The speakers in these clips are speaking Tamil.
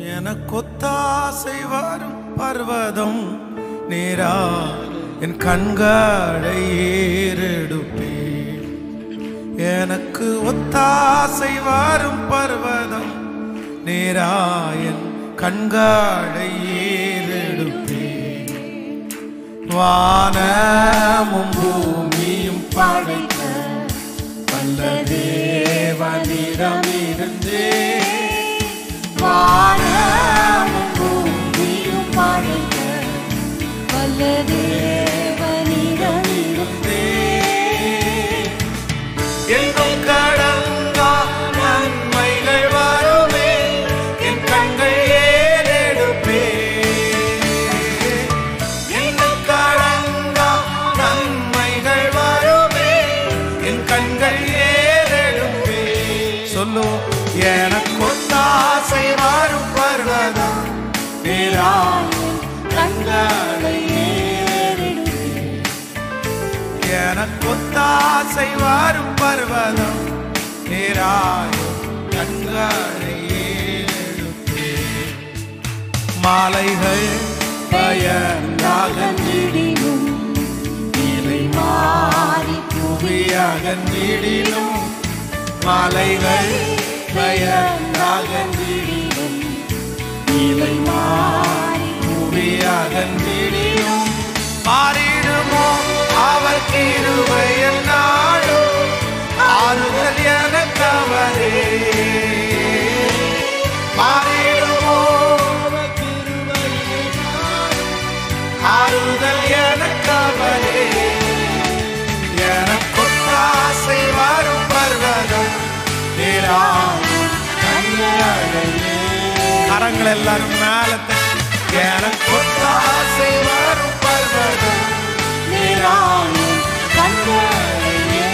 எனக்கொத்தாசை வரும் பர்வதம் நேரா என் கண்களை ஏறெடுப்பே எனக்கு ஒத்தாசை வரும் பர்வதம் நேரா என் கண்களை ஏறெடுப்பே வானமும் பூமியும் படைத்த வல்ல தேவனிடமிருந்தே வானமும் பூமியும் படைத்த வல்ல தேவனிடம் இருந்தே எங்கும் கடங்கா நன்மைகள் வருமே என் கண்கள் ஏறெடுப்பே எங்கும் கடங்கா நன்மைகள் வருமே என் கண்கள் ஏறெடுப்பே சொல்லு எனக்கு ஒத்தாசை வரும் பர்வதம் நீராயும் கண்களை ஏறெடுப்பே எனக்கு ஒத்தாசை வரும் பர்வதம் நேராயும் கண்களை ஏறெடுப்பே மாலைகள் பயனாக விடினும் நீலை மாறி புவியாக நீடினும் மாலைகள் பயனாக நீடினும் நீலை மாறி புவியாக நீடினும் மாறிடுமோ அவர் கிருபை என்னாலும் ஆறுதல் எனக்கு அவரே மாறிடுமோ அவர் கிருபை என்னாலும் ஆறுதல் எனக்கு அவரே எனக்கொத்தாசை வரும் பர்வதம் நீராயும் கண்களையே. கரங்கள் எல்லாரும் மேல தட்டி எனக்கொத்தாசை வரும் பர்வதம் நீராயும் கண்களை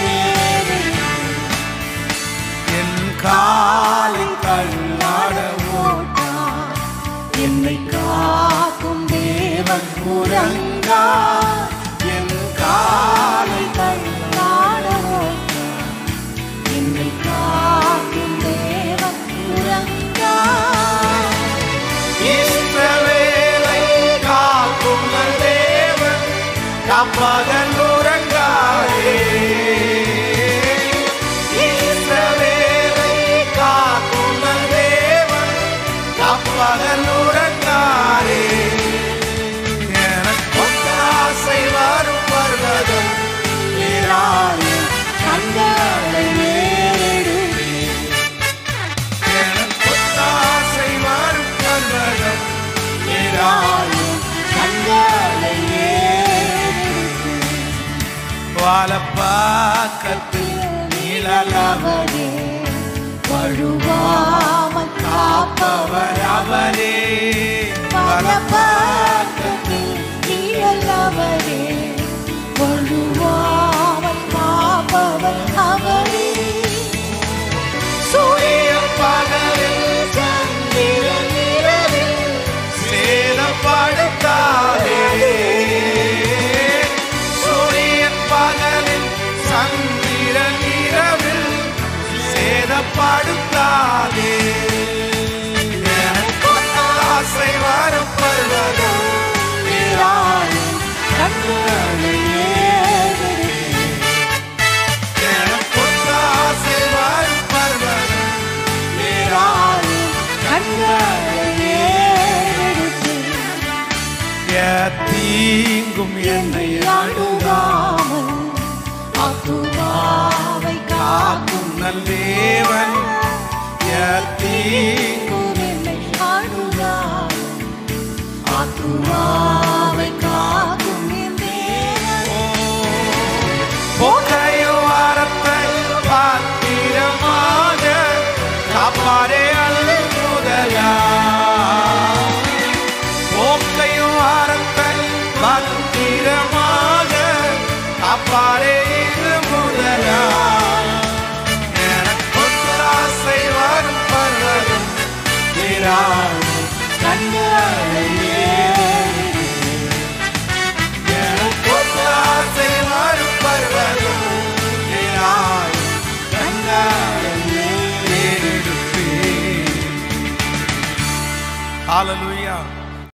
என் காலை தள்ளாட போட்டார் என்னை காக்கும் தேவன் உறங்கா என் காலை தள்ளாட போட்டார் என்னை காக்கும் தேவன் உறங்கார் இஸ்ரவேலை காக்கும் நல் தேவன் காப்பகல் உறங்காரே இஸ்ரவேலை காக்கும் நல் தேவன் காப்பகல் உறங்காரே எனக்கு ஆசை வரும் பர்வதம் நீராயும் கண்களை ஏறெடுப்பே எனக்கு ஆசை வரும் பர்வதம் நீராயும் கண்களை ஏறெடுப்பே வாழப்பாக்கத்தில் நீழலவர் அவரே வழுவாமல் காப்பவர் அவர் அவரே பலபாக்கத்தில் நீழலவரே வழுவாமல் காப்பவர் அவரே சூரியன் பகலில் சந்திரன் இரவில் சேதப்படுத்தாதே சூரியன் பகலில் சந்திரன் இரவில் சேதப்படுத்தாதே எனக்கு ஆசை வரும் பர்வதம் நீராயும் கண்களை ஏறெடுப்பே எனக்கு ஆசை வரும் பர்வதம் நீராயும் கண்களை ஏறெடுப்பே தீங்கும் என்னை அணுகாமல் அணுகாமல் அத்துவாவை காக்கும் நல்லேவன் தீங்கும் என்னை அணுகாமல் அத்துவாவை காக்கும் என் தேவன். போக்கையோ வாரத்தை பாத்திரமாக காப்பாரே அல் முதலா போக்கையும் வாரத்தை பத்திரமாக காப்பாரே இது முதலா எனக்கு ஆசை வரும் பர்வதம் நீராடும் கண்களை எனக்கு ஆசை வரும் பர்வதம் நீராடும் கண்களை ஏறெடுப்பேன் ஹalleluya